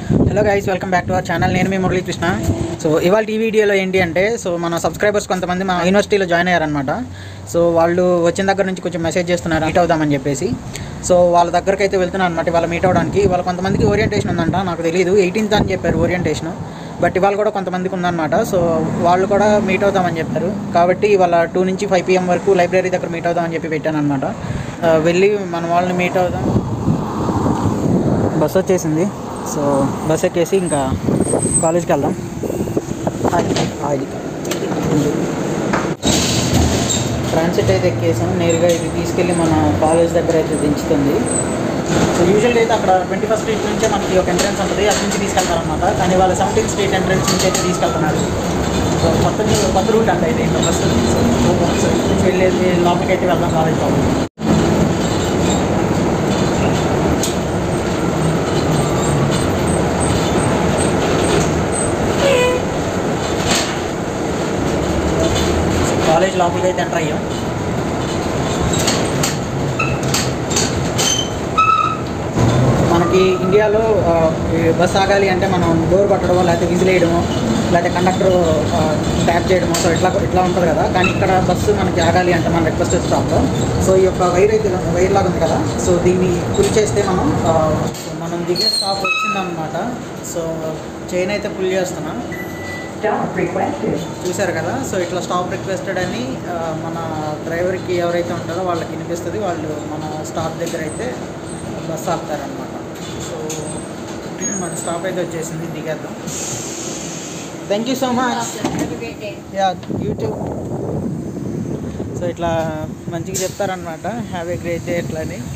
Hello guys welcome back to our channel నేను మీ Muralikrishna so ఇవాళ ఈ వీడియోలో ఏంటి అంటే సో మన సబ్స్క్రైబర్స్ కొంతమంది మా యూనివర్సిటీలో జాయిన్ అయ్యారనమాట సో వాళ్ళు వచ్చిన దగ్గర నుంచి కొంచెం మెసేజ్ చేస్తున్నారు మీట్ అవుదామని చెప్పేసి సో వాళ్ళ దగ్గరికి అయితే వెళ్తున్నాను అనమాట ఇవాళ మీట్ అవ్వడానికి వాళ్ళ కొంతమందికి ఓరియంటేషన్ ఉందంట నాకు తెలియదు ఎయిటీన్త్ అని చెప్పారు ఓరియంటేషన్ బట్ ఇవాళ కూడా కొంతమందికి ఉందన్నమాట సో వాళ్ళు కూడా మీట్ అవుదామని చెప్పారు కాబట్టి ఇవాళ టూ నుంచి ఫైవ్ పిఎం వరకు లైబ్రరీ దగ్గర మీట్ అవుదామని చెప్పి పెట్టాను అనమాట వెళ్ళి మన వాళ్ళని మీట్ అవుదాం బస్ వచ్చేసింది సో బస్ ఎక్కేసి ఇంకా కాలేజ్కి వెళ్దాం ట్రాన్సిట్ అయితే ఎక్కేసాం నేరుగా ఇది తీసుకెళ్ళి మన కాలేజ్ దగ్గర అయితే దించుతుంది సో యూజువల్గా అయితే అక్కడ ట్వంటీ ఫస్ట్ స్ట్రీట్ నుంచే మనకి ఒక ఎంట్రన్స్ ఉంటుంది అటు నుంచి తీసుకెళ్తారనమాట కానీ వాళ్ళ సెవెంటీన్త్ స్ట్రీట్ ఎంట్రన్స్ నుంచి అయితే తీసుకెళ్తున్నారు సో మొత్తం కొత్త రూట్ అంట అయితే ఇంకా బస్సు సో సో ఇటు నుంచి వెళ్ళేది లోపలికి అయితే వెళ్దాం కాలేజ్ లోపలికి కాలేజ్ లోపలికి అయితే ఎంటర్ అయ్యాం మనకి ఇండియాలో ఆ, ఈ బస్ ఆగాలి అంటే మనం డోర్ కొట్టడమో లేకపోతే విజిల్ వేయడమో లేకపోతే కండక్టర్ ట్యాప్ చేయడమో సో ఇట్లా ఇట్లా ఉంటుంది కదా కానీ ఇక్కడ బస్సు మనకి ఆగాలి అంటే మన రిక్వెస్ట్ స్టాప్లో సో ఈ యొక్క వైర్ అయితే వైర్ లాగా ఉంది కదా సో దీన్ని పుల్ చేస్తే మనం ఆ, సో మనం దిగే స్టాప్ వచ్చిందనమాట సో చైన్ అయితే పుల్ చేస్తున్నాం Stop requested. చూశారు కదా సో ఇట్లా స్టాప్ రిక్వెస్టెడ్ అని ఆ, మన డ్రైవర్కి ఎవరైతే ఉంటారో వాళ్ళకి వినిపిస్తుంది వాళ్ళు మన స్టాప్ దగ్గర అయితే బస్ ఆపుతారనమాట సో మన స్టాప్ అయితే వచ్చేసింది దిగేద్దాం thank you so much Have a great day. యా యూట్యూబ్ సో ఇట్లా మంచిగా చెప్తారనమాట హ్యావ్ ఏ గ్రేట్ డే ఇట్లా అని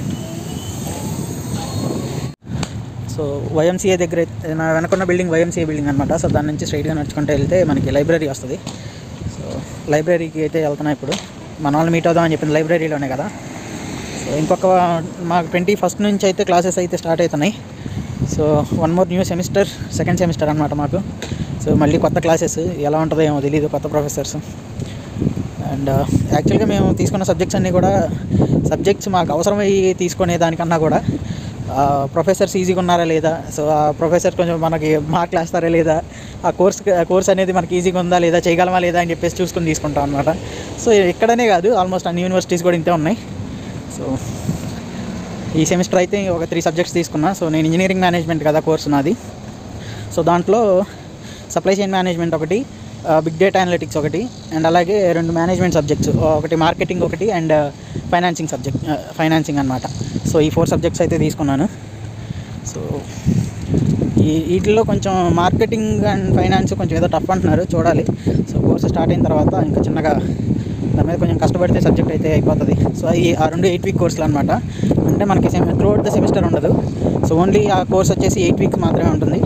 సో వైఎంసీఏ దగ్గర అయితే- నా వెనకున్న బిల్డింగ్ వైఎంసీఏ బిల్డింగ్ అనమాట సో దాని నుంచి స్ట్రైట్గా నడుచుకుంటూ వెళ్తే మనకి లైబ్రరీ వస్తుంది సో లైబ్రరీకి అయితే వెళ్తున్నా ఇప్పుడు మన వాళ్ళు మీట్ అవుదామని చెప్పింది లైబ్రరీలోనే కదా సో ఇంకొక మాకు ట్వంటీ ఫస్ట్ నుంచి అయితే క్లాసెస్ అయితే స్టార్ట్ అవుతున్నాయి so one more new semester second semester అనమాట మాకు సో మళ్ళీ కొత్త క్లాసెస్ ఎలా ఉంటుందో ఏమో తెలియదు కొత్త ప్రొఫెసర్స్ అండ్ యాక్చువల్గా మేము తీసుకున్న సబ్జెక్ట్స్ అన్నీ కూడా సబ్జెక్ట్స్ మాకు అవసరమయ్యి తీసుకునే దానికన్నా కూడా ప్రొఫెసర్స్ ఈజీగా ఉన్నారా లేదా సో ఆ ప్రొఫెసర్ కొంచెం మనకి మార్కులు వేస్తారా లేదా ఆ కోర్స్ కోర్స్ అనేది మనకి ఈజీగా ఉందా లేదా చేయగలమా లేదా అని చెప్పేసి చూసుకొని తీసుకుంటాం అనమాట సో ఇక్కడనే కాదు ఆల్మోస్ట్ అన్ని యూనివర్సిటీస్ కూడా ఇంతే ఉన్నాయి సో ఈ సెమిస్టర్ అయితే ఒక త్రీ సబ్జెక్ట్స్ తీసుకున్నా సో నేను ఇంజనీరింగ్ మేనేజ్మెంట్ కదా కోర్సు నాది సో దాంట్లో సప్లై చైన్ మేనేజ్మెంట్ ఒకటి బిగ్ డేటా అనలిటిక్స్ ఒకటి అండ్ అలాగే రెండు మేనేజ్మెంట్ సబ్జెక్ట్స్ ఒకటి మార్కెటింగ్ ఒకటి అండ్ ఫైనాన్సింగ్ సబ్జెక్ట్ ఫైనాన్సింగ్ అనమాట సో ఈ ఫోర్ సబ్జెక్ట్స్ అయితే తీసుకున్నాను సో ఈ వీటిల్లో కొంచెం మార్కెటింగ్ అండ్ ఫైనాన్స్ కొంచెం ఏదో టఫ్ అంటున్నారు చూడాలి సో కోర్సు స్టార్ట్ అయిన తర్వాత ఇంకా చిన్నగా దాని మీద కొంచెం కష్టపడితే సబ్జెక్ట్ అయితే అయిపోతుంది సో ఈ ఆ రెండు ఎయిట్ వీక్ కోర్సులు అనమాట అంటే మనకి semi throughout the semester ఉండదు సో ఓన్లీ ఆ కోర్స్ వచ్చేసి ఎయిట్ వీక్స్ మాత్రమే ఉంటుంది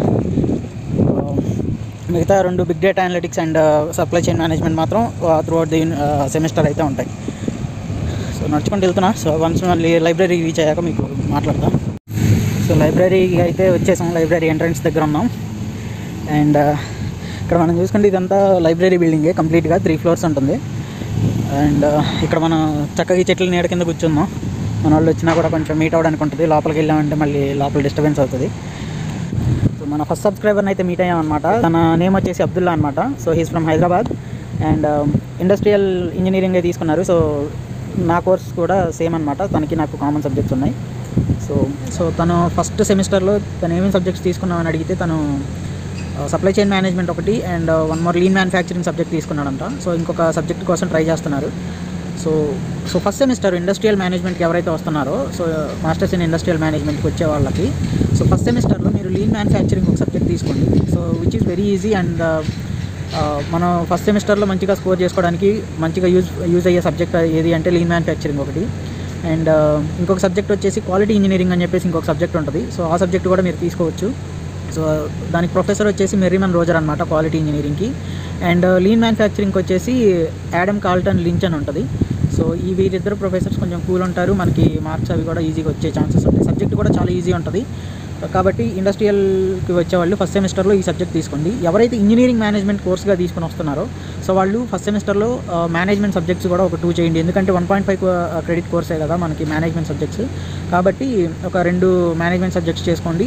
మిగతా రెండు big data analytics and supply chain management మాత్రం త్రూ అవుట్ ది సెమిస్టర్ అయితే ఉంటాయి సో నడుచుకుంటూ వెళ్తున్నా సో వన్స్ మళ్ళీ లైబ్రరీ రీచ్ అయ్యాక మీకు మాట్లాడతాం సో లైబ్రరీకి అయితే వచ్చేసాం లైబ్రరీ ఎంట్రన్స్ దగ్గర ఉన్నాం అండ్ ఇక్కడ మనం చూసుకుంటే ఇదంతా లైబ్రరీ బిల్డింగే కంప్లీట్గా త్రీ ఫ్లోర్స్ ఉంటుంది అండ్ ఇక్కడ మనం చక్కగా ఈ చెట్ల నీడ కింద కూర్చున్నాం మన వాళ్ళు వచ్చినా కూడా కొంచెం మీట్ అవ్వడానికి ఉంటుంది లోపలికి వెళ్ళామంటే మళ్ళీ లోపల డిస్టర్బెన్స్ అవుతుంది సో మన ఫస్ట్ సబ్స్క్రైబర్ని అయితే మీట్ అయ్యామన్నమాట తన నేమ్ వచ్చేసి అబ్దుల్లా అనమాట so he's from Hyderabad and industrial engineering తీసుకున్నారు సో నా కోర్స్ కూడా సేమ్ అనమాట తనకి నాకు కామన్ సబ్జెక్ట్స్ ఉన్నాయి సో సో తను ఫస్ట్ సెమిస్టర్లో తను ఏమేమి సబ్జెక్ట్స్ తీసుకున్నామని అడిగితే తను సప్లై చైన్ మేనేజ్మెంట్ ఒకటి and one more lean manufacturing subject తీసుకున్నాడంట సో ఇంకొక సబ్జెక్ట్ కోసం ట్రై చేస్తున్నారు so so first semester industrial మేనేజ్మెంట్కి ఎవరైతే వస్తున్నారో సో మాస్టర్స్ ఇన్ ఇండస్ట్రియల్ మేనేజ్మెంట్కి వచ్చే వాళ్ళకి సో ఫస్ట్ సెమిస్టర్లో మీరు లీన్ మ్యానుఫ్యాక్చరింగ్ ఒక సబ్జెక్ట్ తీసుకోండి so which is very easy and మనం ఫస్ట్ సెమిస్టర్లో మంచిగా స్కోర్ చేసుకోవడానికి మంచిగా యూజ్ యూజ్ అయ్యే సబ్జెక్ట్ ఏది అంటే లీన్ మ్యానుఫ్యాక్చరింగ్ ఒకటి అండ్ ఇంకొక సబ్జెక్ట్ వచ్చేసి క్వాలిటీ ఇంజనీరింగ్ అని చెప్పేసి ఇంకొక సబ్జెక్ట్ ఉంటుంది సో ఆ సబ్జెక్ట్ కూడా మీరు తీసుకోవచ్చు సో దానికి ప్రొఫెసర్ వచ్చేసి మెర్రిమన్ రోజర్ అనమాట క్వాలిటీ ఇంజనీరింగ్కి అండ్ లీన్ మ్యానుఫ్యాక్చరింగ్కి వచ్చేసి యాడమ్ కాల్టన్ లించ్ అని ఉంటుంది సో ఈ వీరిద్దరు ప్రొఫెసర్స్ కొంచెం కూల్ ఉంటారు మనకి మార్క్స్ అవి కూడా ఈజీగా వచ్చే ఛాన్సెస్ ఉంటాయి సబ్జెక్ట్ కూడా చాలా ఈజీ ఉంటుంది కాబట్టి ఇండస్ట్రియల్కి వచ్చే వాళ్ళు ఫస్ట్ సెమిస్టర్లో ఈ సబ్జెక్ట్ తీసుకోండి ఎవరైతే ఇంజనీరింగ్ మేనేజ్మెంట్ కోర్స్గా తీసుకొని వస్తున్నారో సో వాళ్ళు ఫస్ట్ సెమిస్టర్లో మేనేజ్మెంట్ సబ్జెక్ట్స్ కూడా ఒక టూ చేయండి ఎందుకంటే వన్ పాయింట్ ఫైవ్ క్రెడిట్ కోర్సే కదా మనకి మేనేజ్మెంట్ సబ్జెక్ట్స్ కాబట్టి ఒక రెండు మేనేజ్మెంట్ సబ్జెక్ట్స్ చేసుకోండి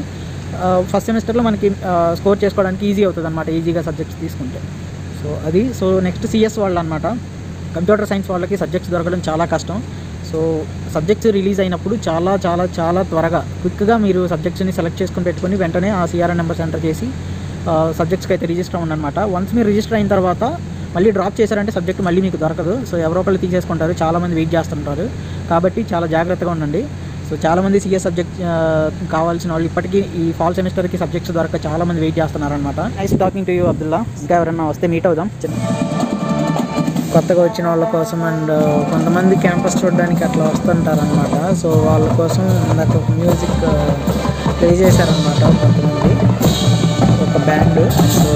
ఫస్ట్ సెమిస్టర్లో మనకి స్కోర్ చేసుకోవడానికి ఈజీ అవుతుంది అనమాట ఈజీగా సబ్జెక్ట్స్ తీసుకుంటే సో అది సో నెక్స్ట్ సిఎస్ వాళ్ళు అనమాట కంప్యూటర్ సైన్స్ వాళ్ళకి సబ్జెక్ట్స్ దొరకడం చాలా కష్టం సో సబ్జెక్ట్స్ రిలీజ్ అయినప్పుడు చాలా చాలా చాలా త్వరగా క్విక్గా మీరు సబ్జెక్ట్స్ని సెలెక్ట్ చేసుకొని పెట్టుకొని వెంటనే ఆ సిఆర్ఎన్ నెంబర్స్ ఎంటర్ చేసి సబ్జెక్ట్స్కి అయితే రిజిస్టర్ అవ్వండి అనమాట వన్స్ మీరు రిజిస్టర్ అయిన తర్వాత మళ్ళీ డ్రాప్ చేశారంటే సబ్జెక్ట్ మళ్ళీ మీకు దొరకదు సో ఎవరో ఒకళ్ళు తీసేసుకుంటారు చాలామంది వెయిట్ చేస్తుంటారు కాబట్టి చాలా జాగ్రత్తగా ఉండండి సో చాలామంది సిఎస్ సబ్జెక్ట్ కావాల్సిన వాళ్ళు ఇప్పటికీ ఈ ఫాల్ సెమిస్టర్కి సబ్జెక్ట్స్ దొరక చాలామంది వెయిట్ చేస్తున్నారు అనమాట nice talking to you Abdullah ఇంకా ఎవరైనా వస్తే మీట్ అవుదాం కొత్తగా వచ్చిన వాళ్ళ కోసం అండ్ కొంతమంది క్యాంపస్ చూడడానికి అట్లా వస్తుంటారు అనమాట సో వాళ్ళ కోసం నాకు మ్యూజిక్ ప్లే చేశారనమాట కొంతమంది ఒక బ్యాండ్ సో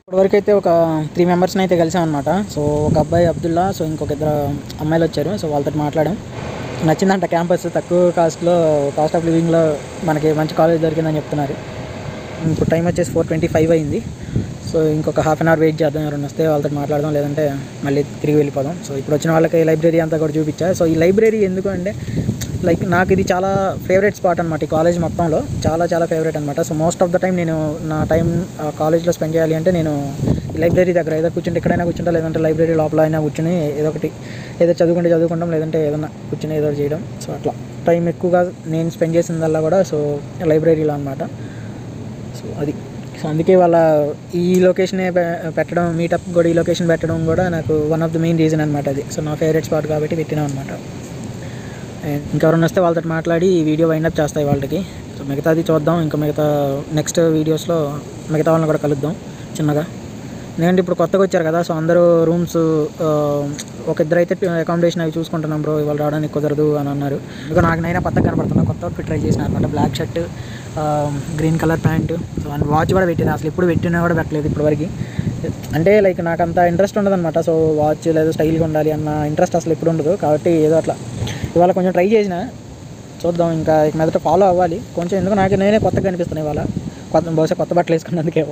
ఇప్పటివరకు అయితే ఒక త్రీ మెంబర్స్ని అయితే కలిసామన్నమాట సో ఒక అబ్బాయి అబ్దుల్లా సో ఇంకొక ఇద్దరు అమ్మాయిలు వచ్చారు సో వాళ్ళతో మాట్లాడాం నచ్చిందంట క్యాంపస్ తక్కువ కాస్ట్లో కాస్ట్ ఆఫ్ లివింగ్లో మనకి మంచి కాలేజ్ దొరికిందని చెప్తున్నారు ఇప్పుడు టైం వచ్చేసి ఫోర్ ట్వంటీ ఫైవ్ అయింది సో ఇంకొక హాఫ్ అన్ అవర్ వెయిట్ చేద్దాం ఎవరైనా వస్తే వాళ్ళతో మాట్లాడదాం లేదంటే మళ్ళీ తిరిగి వెళ్ళిపోదాం సో ఇప్పుడు వచ్చిన వాళ్ళకి లైబ్రరీ అంతా కూడా చూపించా సో ఈ లైబ్రరీ ఎందుకు అంటే లైక్ నాకు ఇది చాలా ఫేవరెట్ స్పాట్ అనమాట ఈ కాలేజ్ మొత్తంలో చాలా చాలా ఫేవరెట్ అనమాట so most of the time నేను నా టైం కాలేజ్లో స్పెండ్ చేయాలి అంటే నేను ఈ లైబ్రరీ దగ్గర ఏదో కూర్చుంటే ఎక్కడైనా కూర్చుంటా లేదంటే లైబ్రరీ లోపల అయినా కూర్చుని ఏదో ఒకటి ఏదో చదువుకుంటే చదువుకుంటాం లేదంటే ఏదైనా కూర్చుని ఏదో ఒకటి చేయడం సో అట్లా టైం ఎక్కువగా నేను స్పెండ్ చేసిందల్లా కూడా సో లైబ్రరీలో అనమాట సో అది సో అందుకే వాళ్ళ ఈ లొకేషనే పె- పెట్టడం మీటప్ కూడా ఈ లొకేషన్ పెట్టడం కూడా నాకు one of the main reason అనమాట అది సో నా ఫేవరెట్ స్పాట్ కాబట్టి పెట్టినాం అనమాట ఇంకెవరైనా వస్తే వాళ్ళతో మాట్లాడి ఈ వీడియో వైండప్ చేస్తాయి వాళ్ళకి సో మిగతాది చూద్దాం ఇంకా మిగతా నెక్స్ట్ వీడియోస్లో మిగతా వాళ్ళని కూడా కలుద్దాం చిన్నగా ఎందుకంటే ఇప్పుడు కొత్తగా వచ్చారు కదా సో అందరూ రూమ్స్ ఒక ఇద్దరు అయితే అకామిడేషన్ అవి చూసుకుంటున్నాం బ్రో ఇవాళ రావడానికి కుదరదు అని అన్నారు ఇంకా నాకు నైనా కొత్తగా కనపడుతున్నా కొత్త అవుట్ఫిట్ ట్రై చేసిన అనమాట black shirt green colour pant so and watch కూడా పెట్టిన అసలు ఎప్పుడు పెట్టినా కూడా పెట్టలేదు ఇప్పటివరకు అంటే లైక్ నాకు అంత ఇంట్రెస్ట్ ఉండదు అనమాట సో వాచ్ లేదా స్టైల్గా ఉండాలి అన్న ఇంట్రెస్ట్ అసలు ఎప్పుడు ఉండదు కాబట్టి ఏదో అట్లా ఇవాళ కొంచెం ట్రై చేసిన చూద్దాం ఇంకా ఇక మీదట ఫాలో అవ్వాలి కొంచెం ఎందుకు నాకు నేనే కొత్తగా అనిపిస్తున్నాయి ఇవాళ కొత్త బహుశా కొత్త బట్టలు వేసుకున్నందుకేమో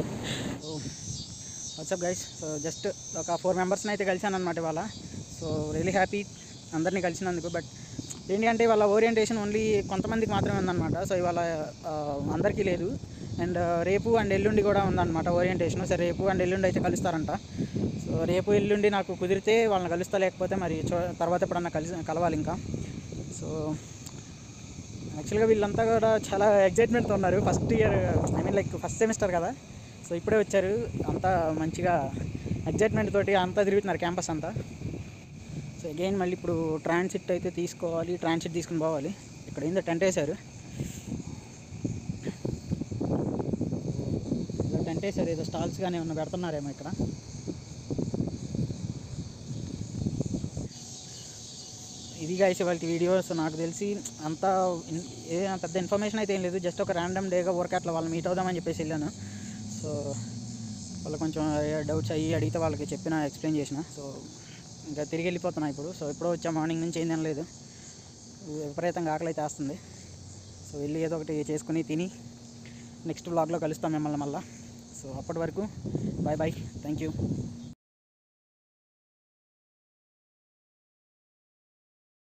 వాట్సాప్ గైస్ సో జస్ట్ ఒక ఫోర్ మెంబర్స్ని అయితే కలిసాను అనమాట ఇవాళ సో రియలీ హ్యాపీ అందరినీ కలిసినందుకు బట్ ఏంటి అంటే వాళ్ళ ఓరియంటేషన్ ఓన్లీ కొంతమందికి మాత్రమే ఉందన్నమాట సో ఇవాళ ఆ, అందరికీ లేదు అండ్ రేపు అండ్ ఎల్లుండి కూడా ఉందన్నమాట ఓరియంటేషన్ సో రేపు అండ్ ఎల్లుండి అయితే కలుస్తారంట సో రేపు ఎల్లుండి నాకు కుదిరితే వాళ్ళని కలుస్తా లేకపోతే మరి చూ- తర్వాత ఎప్పుడన్నా కలిసి కలవాలి ఇంకా సో యాక్చువల్గా వీళ్ళంతా కూడా చాలా ఎగ్జైట్మెంట్తో ఉన్నారు first year I mean like first semester కదా సో ఇప్పుడే వచ్చారు అంతా మంచిగా ఎగ్జైట్మెంట్ తోటి అంతా తిరుగుతున్నారు క్యాంపస్ అంతా సో అగైన్ మళ్ళీ ఇప్పుడు ట్రాన్సిట్ అయితే తీసుకోవాలి ట్రాన్సిట్ తీసుకుని పోవాలి ఇక్కడ ఏందో టెంట్ వేశారు ఏదో టెంట్ వేశారు ఏదో స్టాల్స్ కానీ ఏమన్నా పెడుతున్నారేమో ఇక్కడ ఇది గైస్ వాళ్ళ వీడియోస్ నాకు తెలిసి అంత ఇన్- ఏ పెద్ద ఇన్ఫర్మేషన్ అయితే ఏం లేదు జస్ట్ ఒక ర్యాండమ్ డేగా వర్క్ అట్లా వాళ్ళు మీట్ అవుదామని చెప్పేసి వెళ్ళాను సో వాళ్ళు కొంచెం డౌట్స్ అయ్యి అడిగితే వాళ్ళకి చెప్పిన ఎక్స్ప్లెయిన్ చేసిన సో ఇంకా తిరిగి వెళ్ళిపోతున్నా ఇప్పుడు సో ఎప్పుడో వచ్చా మార్నింగ్ నుంచి ఏం తినలేదు విపరీతంగా ఆకలి అయితే వేస్తుంది సో వెళ్ళి ఏదో ఒకటి చేసుకుని తిని నెక్స్ట్ బ్లాగ్లో కలుస్తాం మిమ్మల్ని మళ్ళీ సో అప్పటి వరకు బాయ్ బాయ్ థ్యాంక్ యూ